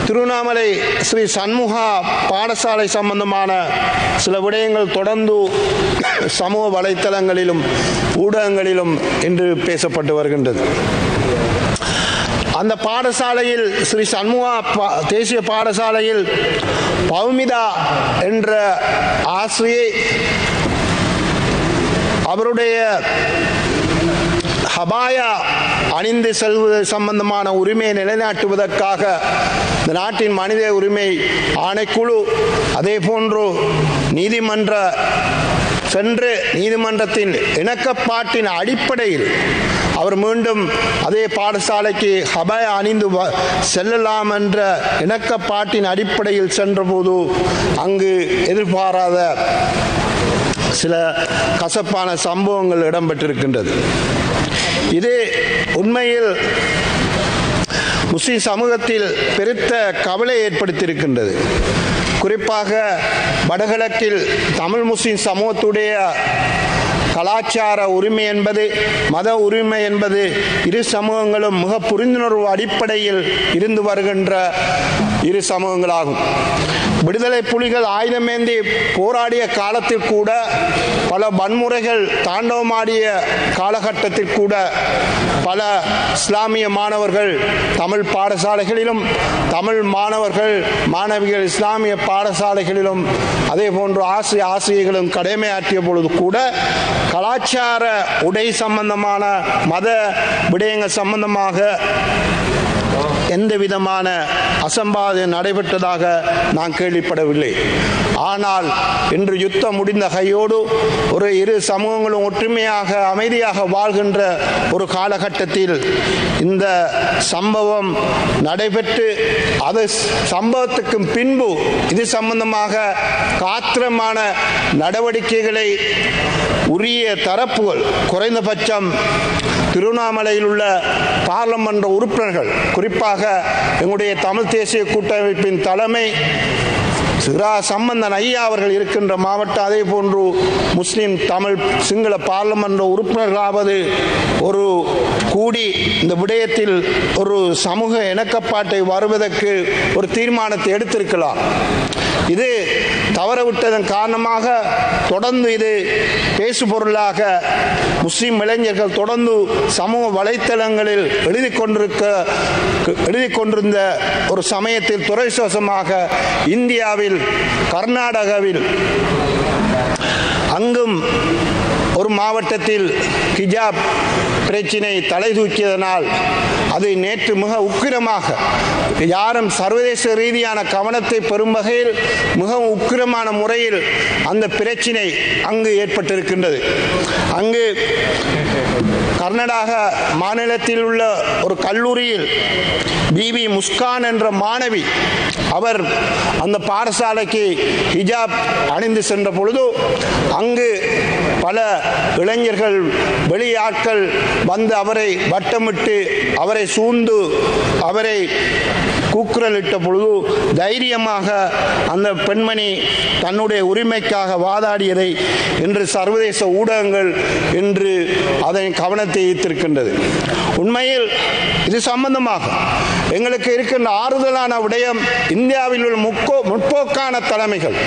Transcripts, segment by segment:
திருவண்ணாமலை ஸ்ரீ சண்முகா பாடசாலை சம்பந்தமான சில விடயங்கள் தொடர்ந்து சமூக வலைத்தளங்களிலும் ஊடகங்களிலும் இன்று பேசப்பட்டு வருகின்றது அந்த பாடசாலையில் ஸ்ரீ சண்முகா பா- தேசிய பாடசாலையில் பௌமிதா என்ற ஆசிரியை அவருடைய ஹபாயா அணிந்து செல்வது சம்பந்தமான உரிமையை நிலைநாட்டுவதற்காக இந்த நாட்டின் மனித உரிமை ஆணைக்குழு அதே போன்று நீதிமன்ற சென்று நீதிமன்றத்தின் இணக்கப்பாட்டின் அடிப்படையில் அவர் மீண்டும் அதே பாடசாலைக்கு ஹபாயா அணிந்து வ- செல்லலாம் என்ற இணக்கப்பாட்டின் அடிப்படையில் சென்றபோது அங்கு எதிர்பாராத சில கசப்பான சம்பவங்கள் இடம்பெற்றிருக்கின்றது இது உண்மையில் முஸ்லிம் சமூகத்தில் பெருத்த கவலை ஏற்படுத்தியிருக்கின்றது குறிப்பாக வடகிழக்கில் தமிழ் முஸ்லிம் சமூகத்துடைய கலாச்சார உரிமை என்பது மத உரிமை என்பது இரு சமூகங்களும் மிக புரிந்துணர்வு அடிப்படையில் இருந்து வருகின்ற இரு சமூகங்களாகும் விடுதலை புலிகள் ஆயுதமேந்தி போராடிய காலத்தில் கூட பல வன்முறைகள் தாண்டவமாடிய காலகட்டத்தில் கூட பல இஸ்லாமிய மாணவர்கள் தமிழ் பாடசாலைகளிலும் தமிழ் மாணவர்கள் மாணவிகள் இஸ்லாமிய பாடசாலைகளிலும் அதே போன்று ஆசிரிய ஆசிரியர்களும் கடமையாற்றிய பொழுது கூட கலாச்சார உடை சம்பந்தமான மத விடயங்கள் சம்பந்தமாக எந்த விதமான அசம்பாவிதம் நடைபெற்றதாக நான் கேள்விப்படவில்லை ஆனால் இன்று யுத்தம் முடிந்த கையோடு ஒரு இரு சமூகங்களும் ஒற்றுமையாக அமைதியாக வாழ்கின்ற ஒரு காலகட்டத்தில் இந்த சம்பவம் நடைபெற்று அது சம்பவத்துக்கு பின்பு இது சம்பந்தமாக காத்திரமான நடவடிக்கைகளை உரிய தரப்புகள் குறைந்தபட்சம் திருவண்ணாமலையில் உள்ள பார்லமன்ற உறுப்பினர்கள் குறிப்பாக எங்களுடைய தமிழ் தேசிய கூட்டமைப்பின் தலைமை சிரா சம்பந்தன் ஐயா அவர்கள் இருக்கின்ற மாவட்டம் அதே போன்று முஸ்லிம் தமிழ் சிங்கள பார்லமன்ற உறுப்பினர்களாவது ஒரு கூடி இந்த விடயத்தில் ஒரு சமூக இணக்கப்பாட்டை வருவதற்கு ஒரு தீர்மானத்தை எடுத்திருக்கலாம் இது தவறவிட்டதன் காரணமாக தொடர்ந்து இது பேசுபொருளாக முஸ்லிம் இளைஞர்கள் தொடர்ந்து சமூக வலைத்தளங்களில் எழுதி கொண்டிருக்க எழுதி கொண்டிருந்த ஒரு சமயத்தில் துறைசோசமாக இந்தியாவில் கர்நாடகாவில் அங்கும் ஒரு மாவட்டத்தில் ஹிஜாப் பிரச்சினை தலை தூக்கியதனால் அது நேற்று மிக உக்கிரமாக யாரும் சர்வதேச ரீதியான கவனத்தை பெறும் வகையில் மிகவும் உக்கிரமான முறையில் அந்த பிரச்சினை அங்கு ஏற்பட்டிருக்கின்றது அங்கு கர்நாடக மாநிலத்தில் உள்ள ஒரு கல்லூரியில் பிபி முஸ்கான் என்ற மாணவி அவர் அந்த பாடசாலைக்கு ஹிஜாப் அணிந்து சென்ற பொழுது அங்கு பல இளைஞர்கள் வெளியாட்கள் வந்து அவரை வட்டமிட்டு அவரை சூழ்ந்து அவரை கூக்குரலிட்ட பொழுது தைரியமாக அந்த பெண்மணி தன்னுடைய உரிமைக்காக வாதாடியதை இன்று சர்வதேச ஊடகங்கள் இன்று அதன் கவனத்தை ஈர்த்திருக்கின்றது உண்மையில் இது சம்பந்தமாக எங்களுக்கு இருக்கின்ற ஆறுதலான விடயம் இந்தியாவில் உள்ள முக்கோ முற்போக்கான தலைமைகள்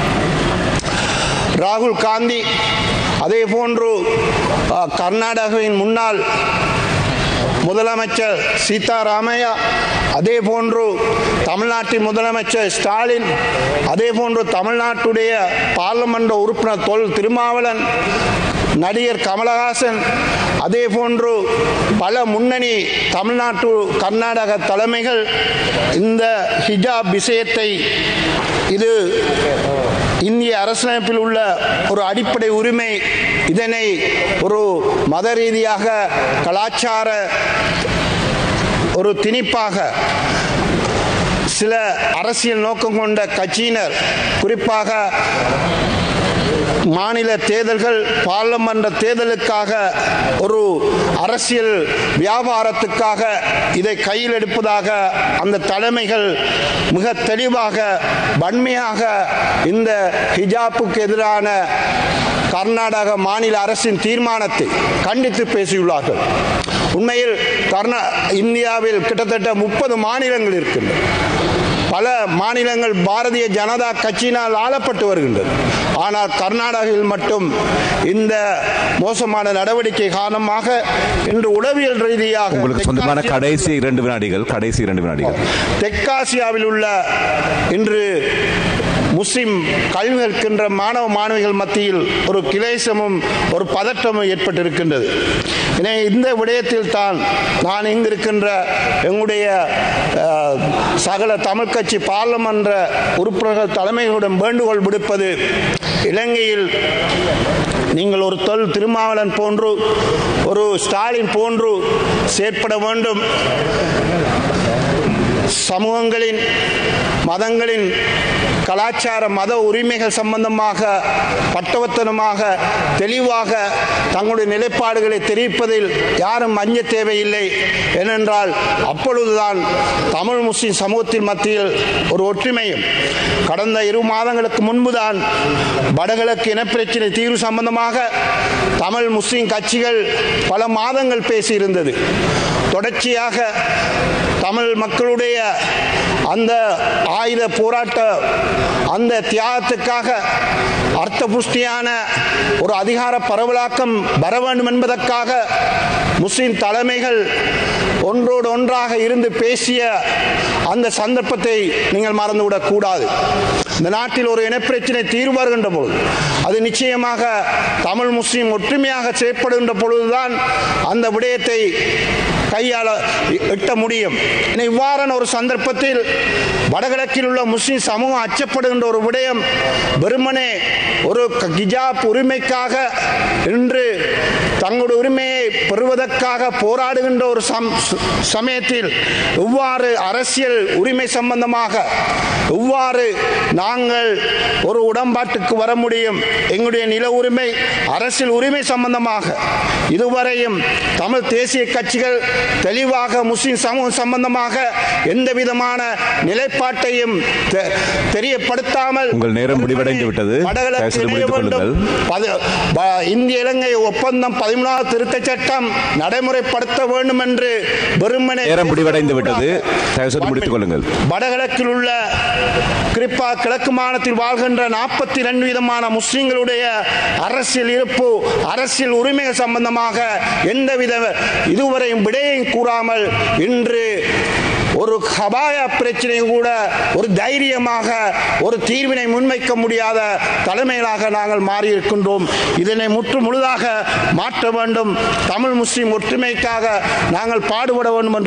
ராகுல் காந்தி அதே போன்று அஹ், கர்நாடகாவின் முன்னாள் முதலமைச்சர் சீதாராமையா அதே போன்று தமிழ்நாட்டின் முதலமைச்சர் ஸ்டாலின் அதே போன்று தமிழ்நாட்டுடைய பார்லமெண்ட் உறுப்பினர் தொல் திருமாவளவன் நடிகர் கமலஹாசன் அதே போன்று பல முன்னணி தமிழ்நாட்டு கர்நாடக தலைமைகள் இந்த ஹிஜாப் விஷயத்தை இது இந்திய அரசியலமைப்பில் உள்ள ஒரு அடிப்படை உரிமை இதனை ஒரு மத ரீதியாக கலாச்சார ஒரு திணிப்பாக சில அரசியல் நோக்கம் கொண்ட கட்சியினர் குறிப்பாக மாநில தேர்தல்கள் பார்லமென்ற தேர்தலுக்காக ஒரு அரசியல் வியாபாரத்துக்காக இதை கையில் எடுப்பதாக அந்த தலைமைகள் மிக தெளிவாக வன்மையாக இந்த ஹிஜாப்புக்கு எதிரான கர்நாடக மாநில அரசின் தீர்மானத்தை கண்டித்து பேசியுள்ளார்கள் உண்மையில் கர்நா இந்தியாவில் கிட்டத்தட்ட முப்பது மாநிலங்கள் இருக்கின்றன பல மாநிலங்கள் பாரதிய ஜனதா கட்சியினால் ஆளப்பட்டு வருகின்றது ஆனால் கர்நாடகாவில் மட்டும் இந்த மோசமான நடவடிக்கை காரணமாக இன்று உளவியல் ரீதியாக உங்களுக்கு சொந்தமான தெற்காசியா- கடைசி இரண்டு வினாடிகள் கடைசி இரண்டு வினாடிகள் தெற்காசியாவில் உள்ள இன்று முஸ்லிம் கல்வி கற்கின்ற மாணவ மாணவிகள் மத்தியில் ஒரு கிளேசமும் ஒரு பதற்றமும் ஏற்பட்டிருக்கின்றது எனவே இந்த விடயத்தில் தான் நான் இங்கு இருக்கின்ற எங்களுடைய அஹ், சகல தமிழ் கட்சி பார்லமன்ற உறுப்பினர்கள் தலைமைகளுடன் வேண்டுகோள் விடுப்பது இலங்கையில் நீங்கள் ஒரு தொல் திருமாவளன் போன்று ஒரு ஸ்டாலின் போன்று செயற்பட வேண்டும் சமூகங்களின் மதங்களின் கலாச்சார மத உரிமைகள் சம்பந்தமாக பட்டவத்தனமாக தெளிவாக தங்களுடைய நிலைப்பாடுகளை தெரிவிப்பதில் யாரும் அஞ்ச தேவையில்லை ஏனென்றால் அப்பொழுதுதான் தமிழ் முஸ்லிம் சமூகத்தின் மத்தியில் ஒரு ஒற்றுமையும் கடந்த இரு மாதங்களுக்கு முன்புதான் வடகிழக்கு இனப்பிரச்சினை தீர்வு சம்பந்தமாக தமிழ் முஸ்லிம் கட்சிகள் பல மாதங்கள் பேசியிருந்தது தொடர்ச்சியாக தமிழ் மக்களுடைய அந்த ஆயுத போராட்ட அந்த தியாகத்துக்காக அர்த்த புஷ்டியான ஒரு அதிகார பரவலாக்கம் வர வேண்டும் என்பதற்காக முஸ்லிம் தலைமைகள் ஒன்றோடு ஒன்றாக இருந்து பேசிய அந்த சந்தர்ப்பத்தை நீங்கள் மறந்துவிடக் கூடாது இந்த நாட்டில் ஒரு இனப்பிரச்சனை தீர்வு வருகின்ற பொழுது அது நிச்சயமாக தமிழ் முஸ்லிம் ஒற்றுமையாக செயற்படுகின்ற பொழுதுதான் அந்த விடயத்தை கையாள எட்ட முடியும் என இவ்வாறான ஒரு சந்தர்ப்பத்தில் வடகிழக்கில் உள்ள முஸ்லிம் சமூகம் அச்சப்படுகின்ற ஒரு விடயம் வெறுமனே ஒரு கிஜாப் உரிமைக்காக இன்று தங்களுடைய உரிமையை பெறுவதற்காக போராடுகின்ற ஒரு சம் சமயத்தில் இவ்வாறு அரசியல் உரிமை சம்பந்தமாக இவ்வாறு நாங்கள் ஒரு உடன்பாட்டுக்கு வர முடியும் எங்களுடைய நில உரிமை அரசியல் உரிமை சம்பந்தமாக இதுவரையும் தமிழ் தேசிய கட்சிகள் தெளிவாக முஸ்லிம் சமூகம் சம்பந்தமாக எந்த விதமான நிலைப்பாட்டையும் தெ- தெரியப்படுத்தாமல் உங்கள் நேரம் முடிவடைந்து விட்டது. வடகிழக்கு தயவு செய்து இணைய முடித்துக் கொள்ளுங்கள். வேண்டும். பதி- ப- இந்திய இலங்கை ஒப்பந்தம் பதிமூணாவது திருத்தச் சட்டம் நடைமுறைப்படுத்த வேண்டும் என்று வெறுமனே நேரம் முடிவடைந்து விட்டது தயவு செய்து முடித்துக் கொள்ளுங்கள் வடகிழக்கில் உள்ள குறிப்பா கிழக்கு மாநிலத்தில் வாழ்கின்ற நாற்பத்தி ரெண்டு விதமான முஸ்லிம்களுடைய அரசியல் இருப்பு அரசியல் உரிமைகள் சம்பந்தமாக எந்தவித இதுவரையும் விடையும் கூறாமல் இன்று ஒரு கபாய பிரச்சனை கூட ஒரு தைரியமாக ஒரு தீர்வினை முன்வைக்க முடியாத தலைமைகளாக நாங்கள் மாறியிருக்கின்றோம் இதனை முற்று முழுதாக மாற்ற வேண்டும் தமிழ் முஸ்லிம் ஒற்றுமைக்காக நாங்கள் பாடுபட வேண்டும் என்று